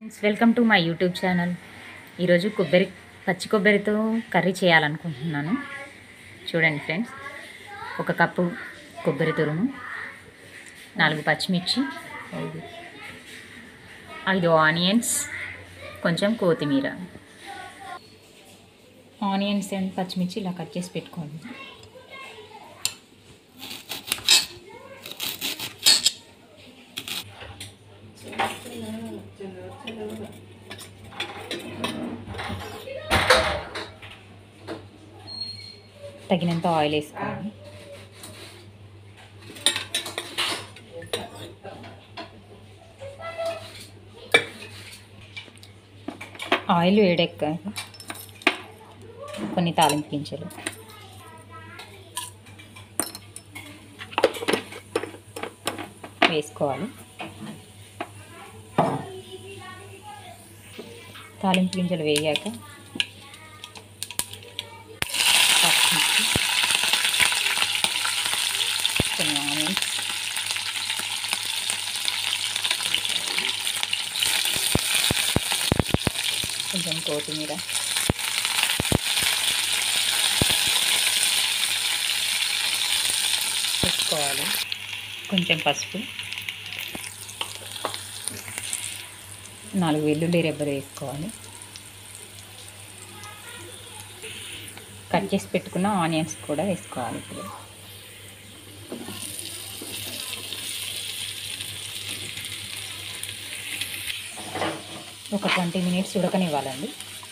friends welcome to my YouTube channel ఈరోజు కొబ్బరి పచ్చి కొబ్బరితో కర్రీ చేయాలనుకుంటున్నాను చూడండి ఫ్రెండ్స్ ఒక కప్పు కొబ్బరి తురుము నాలుగు పచ్చిమిర్చి ఐదు ఐదు ఆనియన్స్ కొంచెం కొత్తిమీర ఆనియన్స్ అండ్ పచ్చిమిర్చి ఇలా కట్ చేసి పెట్టుకోండి తగినంత ఆయిల్ వేసుకోండి ఆయిల్ వేడెక్కాక కొన్ని తాలింపు గింజలు వేసుకోవాలి తాలింపు గింజలు వేయాక పచ్చిమిర్చి కొన్ని ఆనియన్స్ కొంచెం కొత్తిమీర వేసుకోవాలి కొంచెం పసుపు నాలుగు వెల్లుల్లి రెబ్బలు వేసుకోవాలి కట్ చేసి పెట్టుకున్న ఆనియన్స్ కూడా వేసుకోవాలి ఇప్పుడు ఒక ట్వంటీ మినిట్స్ ఉడకనివ్వాలండి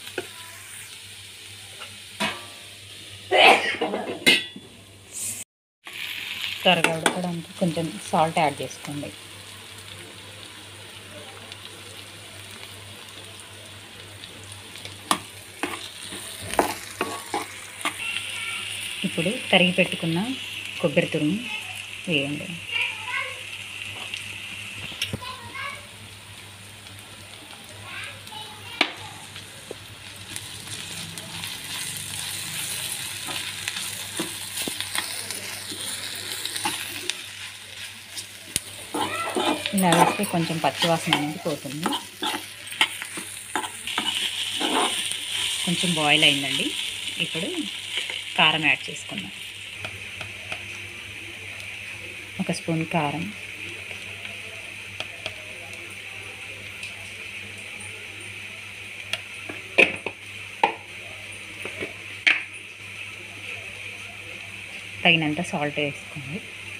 త్వరగా ఉడకడానికి కొంచెం సాల్ట్ యాడ్ చేసుకోండి ఇప్పుడు తరిగి పెట్టుకున్న కొబ్బరి తురుము వేయండి ఇలా వేస్తే కొంచెం పచ్చివాసన అనేది పోతుంది కొంచెం బాయిల్ అయిందండి ఇప్పుడు కారం యాడ్ చేసుకుందాం ఒక స్పూన్ కారం తగినంత సాల్ట్ వేసుకోండి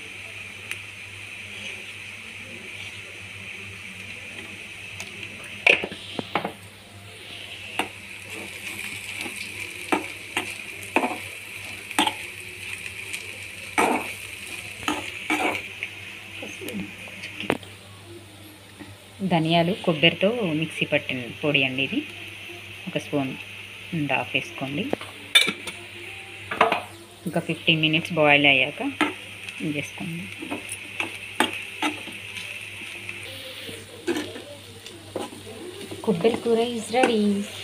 ధనియాలు కొబ్బరితో మిక్సీ పట్టిన పొడి అండి ఇది ఒక స్పూన్ అండ్ హాఫ్ వేసుకోండి ఇంకా ఫిఫ్టీన్ మినిట్స్ బాయిల్ అయ్యాక చేసుకోండి కొబ్బరి కూర ఈజ్ రెడీ